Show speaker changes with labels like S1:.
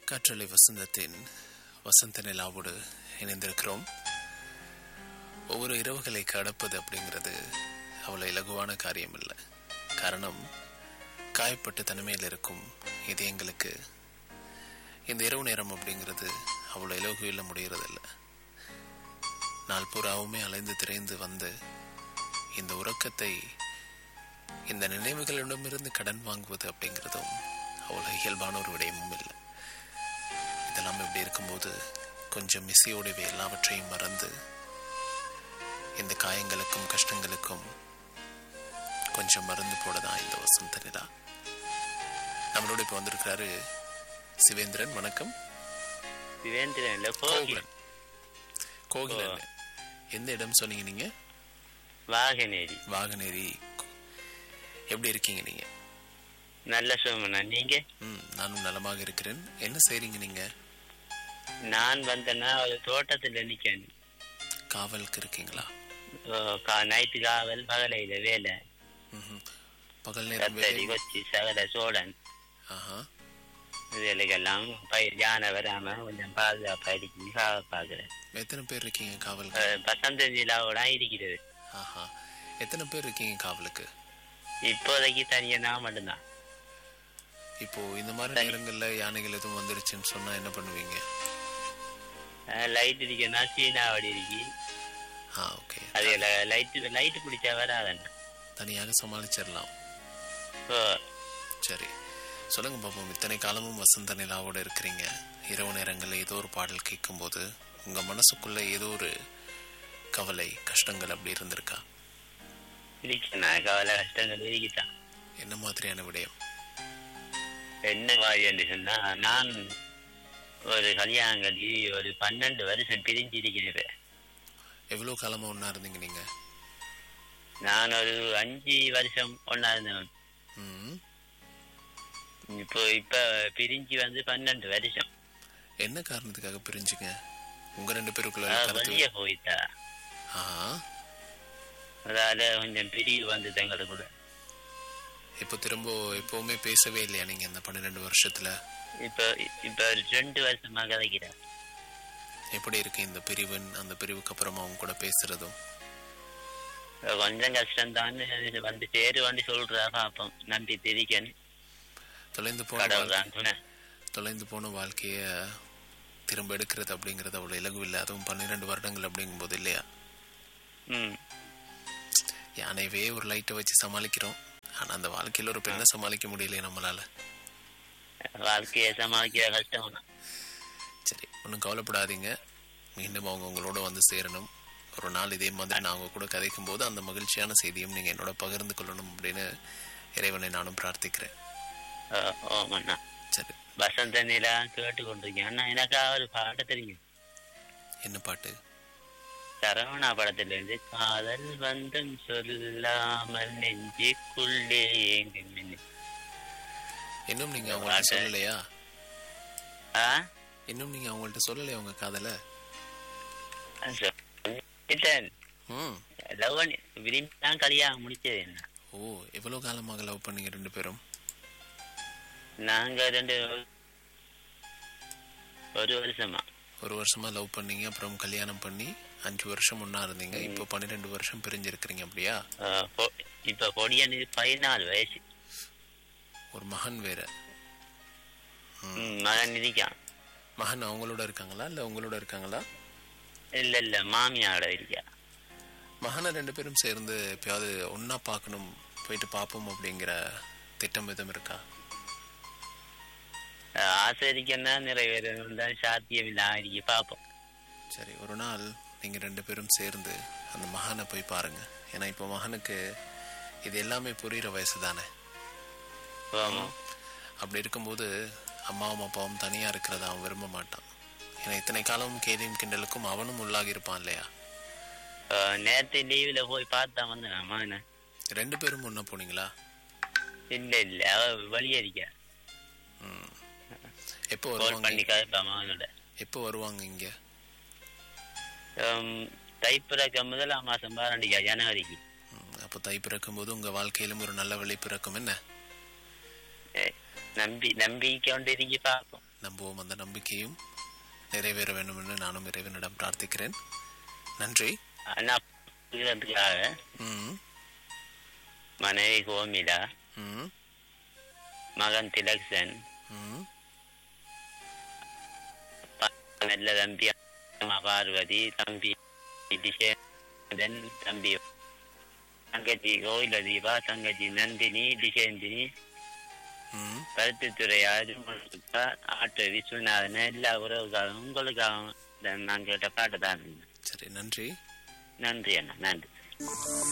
S1: காற்றலை வசந்தத்தின் வசந்த நிலாவோடு இணைந்திருக்கிறோம் ஒவ்வொரு இரவுகளை கடப்பது அப்படிங்கிறது அவ்வளோ இலகுவான காரியம் இல்லை காரணம் காயப்பட்ட தனிமையில் இருக்கும் இதயங்களுக்கு இந்த இரவு நேரம் அப்படிங்கிறது அவ்வளோ இலகுவில் முடிகிறதில்ல நாள் பூராவுமே அலைந்து திரைந்து வந்து இந்த உறக்கத்தை இந்த நினைவுகளிடமிருந்து கடன் வாங்குவது அப்படிங்கிறதும் அவ்வளோ இயல்பான ஒரு விடயமும் இல்லை இதெல்லாம் இப்படி இருக்கும்போது கொஞ்சம் இசையோடவே எல்லாவற்றையும் மறந்து இந்த காயங்களுக்கும் கஷ்டங்களுக்கும் கொஞ்சம் மருந்து போடதான் இந்த வசந்த நிலா நம்மளோட இப்போ வந்திருக்கிறாரு சிவேந்திரன் வணக்கம்
S2: சிவேந்திரன் இல்ல கோகில்
S1: கோகுலன் கோகுலன் எந்த இடம் சொன்னீங்க நீங்க
S2: வாகனேரி
S1: வாகனேரி எப்படி இருக்கீங்க நீங்க
S2: நல்ல சோமனா நீங்க
S1: ம் நானும் நலமாக இருக்கிறேன் என்ன செய்றீங்க நீங்க
S2: நான் வந்தேன்னா ஒரு தோட்டத்துல நிக்கேன்
S1: காவலுக்கு இருக்கீங்களா
S2: நைட்டு காவல் பகலையில வேலை
S1: ம்ஹும். பகல் நேரம்
S2: கத்தரி
S1: வேலை
S2: கொச்சி சகல சோழன்
S1: ஆஹா
S2: வேலைக்கெல்லாம் பயிர் யானை வராம கொஞ்சம் பாதுகாப்பா இருக்கு காவ பாக்குறேன்
S1: எத்தனை பேர் இருக்கீங்க காவலுக்கு
S2: அஹ் வசந்த நிலாவோட இருக்கிறது
S1: ஆஹா எத்தனை பேர் இருக்கீங்க காவலுக்கு
S2: இப்போதைக்கு தனியா நான் மட்டும்தான்
S1: இப்போ இந்த மாதிரி நேரங்கள்ல யானைகள் எதுவும் வந்துருச்சுன்னு சொன்னா என்ன பண்ணுவீங்க
S2: லைட் இருக்குன்னா சீனாவடி இருக்கு
S1: ஆ ஓகே
S2: அது லைட் லைட் பிடிச்சா வராதண்ணா
S1: தனியாக சமாளிச்சிடலாம்
S2: ஓ
S1: சரி சொல்லுங்க பாப்போம் இத்தனை காலமும் வசந்த நிலாவோட இருக்கிறீங்க இரவு நேரங்களில் ஏதோ ஒரு பாடல் கேட்கும்போது உங்க மனசுக்குள்ள ஏதோ ஒரு கவலை கஷ்டங்கள் அப்படி இருந்திருக்கா
S2: இருக்குண்ணா கவலை கஷ்டங்கள் இருக்குதான்
S1: என்ன மாதிரியான விடயம்
S2: என்ன மாதிரி என்று சொன்னா நான் ஒரு கல்யாணம் கட்டி ஒரு பன்னெண்டு வருஷம் பிரிஞ்சிருக்கிறேன்
S1: எவ்வளவு காலமா ஒண்ணா இருந்தீங்க நீங்க
S2: நான் ஒரு அஞ்சு வருஷம் ஒன்னா இருந்தேன்
S1: ம்
S2: இப்போ இப்ப பிரிஞ்சு வந்து பன்னெண்டு வருஷம்
S1: என்ன காரணத்துக்காக பிரிஞ்சுங்க உங்க ரெண்டு பேருக்குள்ள
S2: அஹ்
S1: கருத்து
S2: வெளிய போயிட்டா
S1: ஆஹா
S2: அதால கொஞ்சம் பிரிவு வந்து எங்களுக்குள்ள
S1: இப்போ திரும்ப எப்பவுமே பேசவே இல்லையா நீங்க இந்த பன்னிரெண்டு வருஷத்துல
S2: இப்ப இப்ப ஒரு ரெண்டு வருஷமா கதைக்கிறேன்
S1: எப்படி இருக்கு இந்த பிரிவின் அந்த பிரிவுக்கு அப்புறமா அவங்க கூட பேசுறதும்
S2: கொஞ்சம் கஷ்டம் தான் வந்து சேரு வந்து சொல்றா பாப்போம் நம்பி திரிக்கணும்
S1: தொலைந்து போன
S2: கடவுள்
S1: வாழ்க்கை-
S2: தான் துணை
S1: தொலைந்து போன வாழ்க்கைய திரும்ப எடுக்கிறது அப்படிங்கிறது அவ்வளவு இலகுவில்லை அதுவும் பன்னிரெண்டு வருடங்கள் அப்படிங்கும்போது இல்லையா
S2: ம்
S1: யானையவே ஒரு லைட்டை வச்சு சமாளிக்கிறோம் ஆனா அந்த வாழ்க்கையில ஒரு பெண்ணை சமாளிக்க முடியலையே நம்மளால
S2: வாழ்க்கையை சமாளிக்கிற கஷ்டம் தான்.
S1: சரி ஒன்றும் கவலைப்படாதீங்க மீண்டும் அவங்க உங்களோட வந்து சேரணும் ஒரு நாள் இதே மாதிரி நான் அவங்க கூட கதைக்கும் போது அந்த மகிழ்ச்சியான செய்தியும் நீங்க என்னோட பகிர்ந்து கொள்ளணும் அப்படின்னு இறைவனை நானும் பிரார்த்திக்கிறேன்
S2: அஹ் ஓமண்ணா
S1: சரி
S2: வசந்த நிலா கேட்டு கொண்டிருக்கேன் அண்ணா எனக்கா ஒரு பாட்டு தெரியும்
S1: என்ன பாட்டு
S2: சரவணா படத்துல இருந்து காதல் வந்தம் சொல்லாமல் நெஞ்சுக்குள்ளே ஏங்கும் மின்னல்.
S1: இன்னும் நீங்க அவங்கள்ட்ட
S2: பாட்டு.
S1: சொல்லலையா
S2: ஆ
S1: இன்னும் நீங்க அவங்கள்ட்ட சொல்லலையா உங்க காதல
S2: சொல்லிட்டேன்
S1: ம்
S2: லவ் பண்ணி விரும்பி தான் கல்யாணம் முடிச்சது என்ன
S1: ஓ எவ்வளவு காலமாக லவ் பண்ணீங்க ரெண்டு பேரும்
S2: நாங்க ரெண்டு ஒரு வருஷமா
S1: ஒரு வருஷமா லவ் பண்ணீங்க அப்புறம் கல்யாணம் பண்ணி அஞ்சு வருஷம் ஒண்ணா இருந்தீங்க இப்போ பன்னிரெண்டு வருஷம் பிரிஞ்சிருக்கிறீங்க அப்படியா
S2: அஹ் பொ- இப்ப பொடியனுக்கு பதினாலு வயசு
S1: ஒரு மகன் வேற
S2: ம், மகன் இருக்கான்
S1: மகன் அவங்களோட இருக்காங்களா இல்ல உங்களோட இருக்காங்களா
S2: இல்ல இல்ல மாமியாரோட இருக்கா
S1: மகனை ரெண்டு பேரும் சேர்ந்து எப்பயாவது ஒண்ணா பார்க்கணும் போயிட்டு பார்ப்போம் அப்படிங்கிற திட்டம் எதுவும் இருக்கா
S2: அஹ் ஆசை இருக்கன்னா நிறைவேறணும் தான் சாத்தியம் இல்லை ஆடிக்கு பார்ப்போம்
S1: சரி ஒரு நாள் நீங்க ரெண்டு பேரும் சேர்ந்து அந்த மகனை போய் பாருங்க ஏன்னா இப்போ மகனுக்கு இது எல்லாமே புரியுற வயசு தானே
S2: ஆமாம்
S1: அப்படி இருக்கும்போது அம்மாவும் அப்பாவும் தனியா இருக்கிறத அவன் விரும்ப மாட்டான் ஏன்னா இத்தனை காலம் கேலியும் கிண்டலுக்கும் அவனும் உள்ளாகி இருப்பான் இல்லையா
S2: அஹ் நேத்து லீவ்ல போய் பார்த்தா வந்து நான் மகனை
S1: ரெண்டு பேரும் ஒண்ணா போனீங்களா
S2: இல்ல இல்ல அவ வெளியே இருக்கா
S1: எப்போ
S2: கால்
S1: வருவாங்க
S2: பண்ணி கதைப்பா மகனோட
S1: எப்போ வருவாங்க இங்க
S2: ஹம், தைப்பிறக்க முதலாம் மாசம் பாரண்டிக்கா ஜனவரிக்கு
S1: ம், அப்போ தை பிறக்கும் போது உங்க வாழ்க்கையிலும் ஒரு நல்ல விளை பிறக்கும் என்ன
S2: ஏய், நம்பி நம்பிக்கை கொண்டு இருக்கு பார்ப்போம்
S1: நம்புவோம் அந்த நம்பிக்கையும் நிறைவேற வேண்டும் என்று நானும் இறைவனிடம் பிரார்த்திக்கிறேன் நன்றி
S2: அண்ணா புரியறதுக்காக
S1: ம்
S2: மனைவி கோமிலா
S1: ம்
S2: மகன் திலக்ஷன்
S1: ம்
S2: நல்ல தம்பி அம்மா பார்வதி தம்பி திசேந்தன் தம்பி தங்கச்சி கோயில தீபா தங்கச்சி நந்தினி திசேந்தினி
S1: ம்
S2: பருத்தித்துறை அருமுகா ஆட்டோ விஸ்வநாதன் எல்லா உறவுக்காகவும் உங்களுக்காகவும் இந்த நான் கேட்ட பாட்டு தான்
S1: சரி நன்றி
S2: நன்றி அண்ணா நன்றி